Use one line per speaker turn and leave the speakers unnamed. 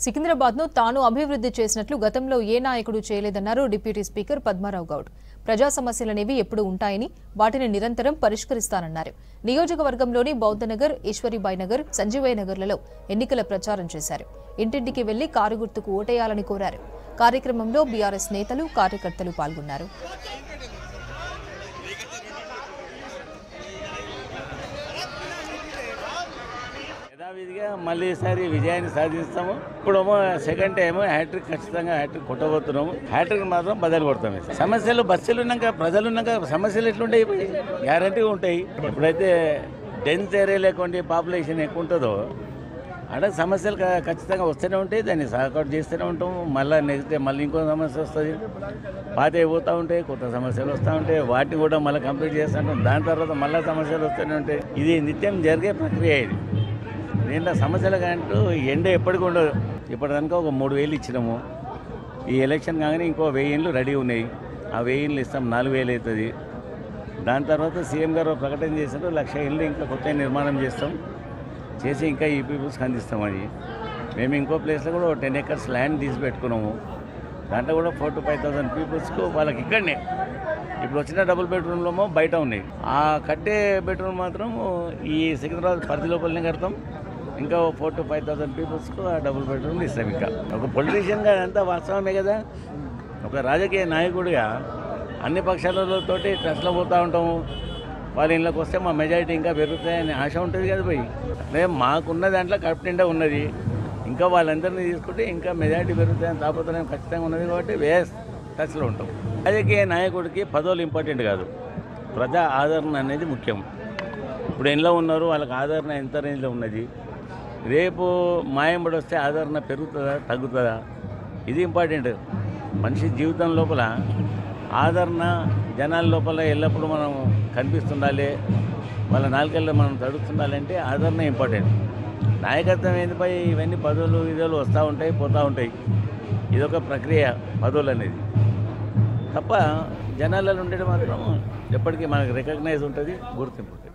సికింద్రాబాద్ ను తాను అభివృద్ధి చేసినట్లు గతంలో ఏ నాయకుడు చేయలేదన్నారు డిప్యూటీ స్పీకర్ పద్మారావు గౌడ్ ప్రజా సమస్యలనేవి ఎప్పుడు ఉంటాయని వాటిని నిరంతరం పరిష్కరిస్తానన్నారు నియోజకవర్గంలోని బౌద్ధనగర్ ఈశ్వరీబాయి నగర్ సంజీవయ్య నగర్లలో ఎన్నికల ప్రచారం చేశారు ఇంటింటికి వెళ్లి కారు గుర్తుకు ఓటేయాలని కోరారు కార్యక్రమంలో బీఆర్ఎస్ నేతలు కార్యకర్తలు పాల్గొన్నారు
యథావిధిగా మళ్ళీ ఈసారి విజయాన్ని సాధిస్తాము ఇప్పుడేమో సెకండ్ టైం హ్యాట్రిక్ ఖచ్చితంగా హ్యాట్రిక్ కొట్టబోతున్నాము హ్యాట్రిక్ మాత్రం బదులు కొడతాం ఈసారి. సమస్యలు బస్సులు ఉన్నాక ప్రజలు ఉన్నాక సమస్యలు ఎట్లుంటాయి గ్యారంటీ ఉంటాయి ఎప్పుడైతే డెన్స్ ఏరియా లేకుండా పాపులేషన్ ఎక్కువ ఉంటుందో ఆడ సమస్యలు క- ఖచ్చితంగా వస్తూనే ఉంటాయి దాన్ని సహకారం చేస్తూనే ఉంటాం మళ్ళీ నెక్స్ట్ డే మళ్ళీ ఇంకో సమస్య వస్తుంది పాత పోతూ ఉంటాయి కొత్త సమస్యలు వస్తూ ఉంటాయి వాటిని కూడా మళ్ళీ కంప్లీట్ చేస్తుంటాం దాని తర్వాత మళ్ళీ సమస్యలు వస్తూనే ఉంటాయి ఇది నిత్యం జరిగే ప్రక్రియ ఇది దీంట్లో సమస్యలు అంటూ ఎండ ఎప్పటికి ఉండదు ఇప్పటిదాకా ఒక మూడు వేలు ఇచ్చినాము ఈ ఎలక్షన్ కాగానే ఇంకో వెయ్యి ఇండ్లు రెడీ ఉన్నాయి ఆ వెయ్యి ఇండ్లు ఇస్తాం నాలుగు వేలు అవుతుంది దాని తర్వాత సీఎం గారు ఒక ప్రకటన చేశారు లక్ష ఇల్లు ఇంకా కొత్త నిర్మాణం చేస్తాం చేసి ఇంకా ఈ పీపుల్స్కి అందిస్తాం అది మేము ఇంకో ప్లేస్లో కూడా టెన్ ఎకర్స్ ల్యాండ్ తీసి పెట్టుకున్నాము దాంట్లో కూడా ఫోర్ టు ఫైవ్ థౌసండ్ పీపుల్స్కు వాళ్ళకి ఇక్కడనే ఇప్పుడు వచ్చిన డబుల్ బెడ్రూమ్లో బయట ఉన్నాయి ఆ కట్టే బెడ్రూమ్ మాత్రం ఈ సికింద్రాబాద్ పరిధి లోపలనే కడతాం ఇంకా ఫోర్ టు ఫైవ్ థౌసండ్ పీపుల్స్కు ఆ డబుల్ బెడ్రూమ్ ఇస్తాం ఇంకా ఒక పొలిటీషియన్గా అదంతా వాస్తవమే కదా ఒక రాజకీయ నాయకుడిగా అన్ని పక్షాలతోటి ట్రస్ట్లో పోతూ ఉంటాము వాళ్ళ ఇళ్ళకి వస్తే మా మెజారిటీ ఇంకా పెరుగుతాయని ఆశ ఉంటుంది కదా పోయి అదే మాకున్న దాంట్లో కడుపు నిండా ఉన్నది ఇంకా వాళ్ళందరినీ తీసుకుంటే ఇంకా మెజారిటీ పెరుగుతాయని తాపత్రయం ఖచ్చితంగా ఉన్నది కాబట్టి వేస్ టచ్లో ఉంటాం రాజకీయ నాయకుడికి పదవులు ఇంపార్టెంట్ కాదు ప్రజా ఆదరణ అనేది ముఖ్యం ఇప్పుడు ఎంలో ఉన్నారు వాళ్ళకి ఆదరణ ఎంత రేంజ్లో ఉన్నది రేపు మాయంబడి వస్తే ఆదరణ పెరుగుతుందా తగ్గుతుందా ఇది ఇంపార్టెంట్ మనిషి జీవితం లోపల ఆదరణ జనాల లోపల ఎల్లప్పుడూ మనం కనిపిస్తుండాలి వాళ్ళ నాలుకల్లో మనం తడుస్తుండాలి అంటే ఆదరణ ఇంపార్టెంట్ నాయకత్వం ఏంటిపై ఇవన్నీ పదవులు విధులు వస్తూ ఉంటాయి పోతూ ఉంటాయి ఇదొక ప్రక్రియ పదవులు అనేది తప్ప జనాలలో ఉండేది మాత్రం ఎప్పటికీ మనకు రికగ్నైజ్ ఉంటుంది గుర్తింపు ఉంటుంది